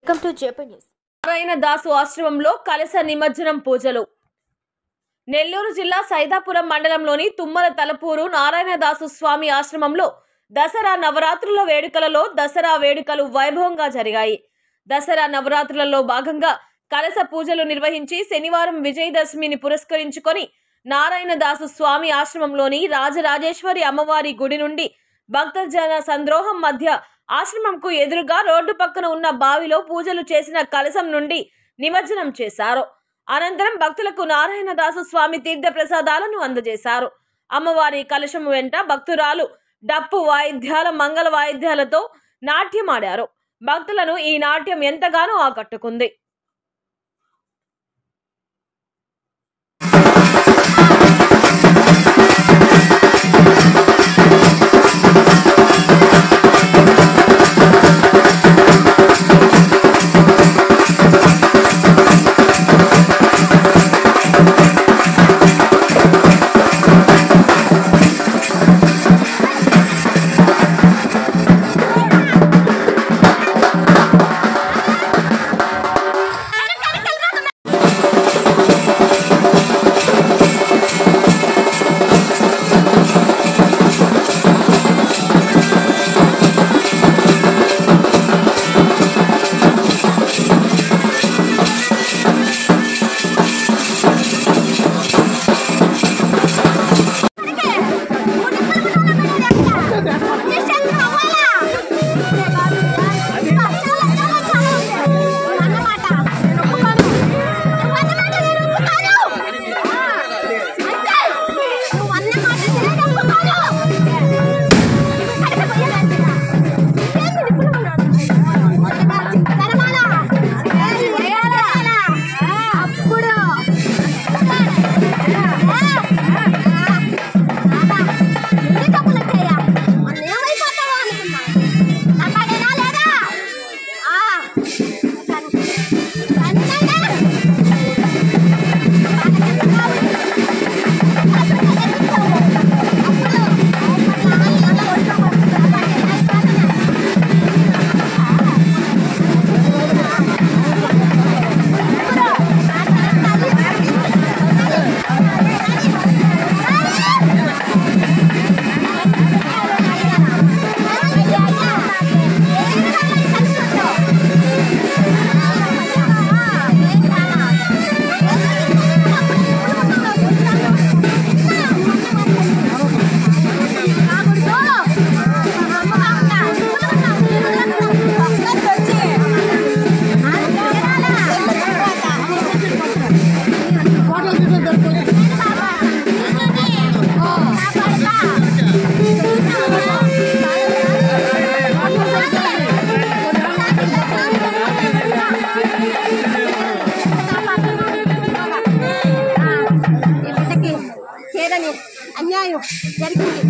welcome to JP news Narayana Dasu ఆశ్రమంలో కలశ నిమజ్జనం పూజలు నెల్లూరు జిల్లా సైదాపురం మండలంలోని తుమ్మల తలపూరు నారాయణదాసు స్వామి ఆశ్రమంలో దసరా నవరాత్రుల వేడుకలలో దసరా వేడుకలు వైభవంగా జరిగాయి దసరా నవరాత్రులలో భాగంగా కలశ పూజలు నిర్వహించి శనివారం విజయదశమిని పురస్కరించుకొని నారాయణదాసు స్వామి ఆశ్రమంలోని రాజరాజేశ్వరి అమ్మవారి గుడి నుండి భక్తజన సంద్రోహం మధ్య ఆశ్రమంకు ఎదురుగా రోడ్డు పక్కన ఉన్న బావిలో పూజలు చేసిన కలశం నుండి నిమజ్జనం చేశారు అనంతరం భక్తులకు నారాయణదాసు స్వామి తీర్థ ప్రసాదాలను అందజేశారు అమ్మవారి కలశం వెంట భక్తురాలు డప్పు వాయిద్యాల మంగళ వాయిద్యాలతో నాట్యమాడారు భక్తులను ఈ నాట్యం ఎంతగానో ఆకట్టుకుంది అప్పుడు ఎన్ని తప్పులు వచ్చాయా మొన్న ఏమైపోతావో అనుకున్నా నమ్మడేనా లేదా ఆ అన్నయ్య ఈ బిడ్డకి చేయదని అన్యాయం జరిగింది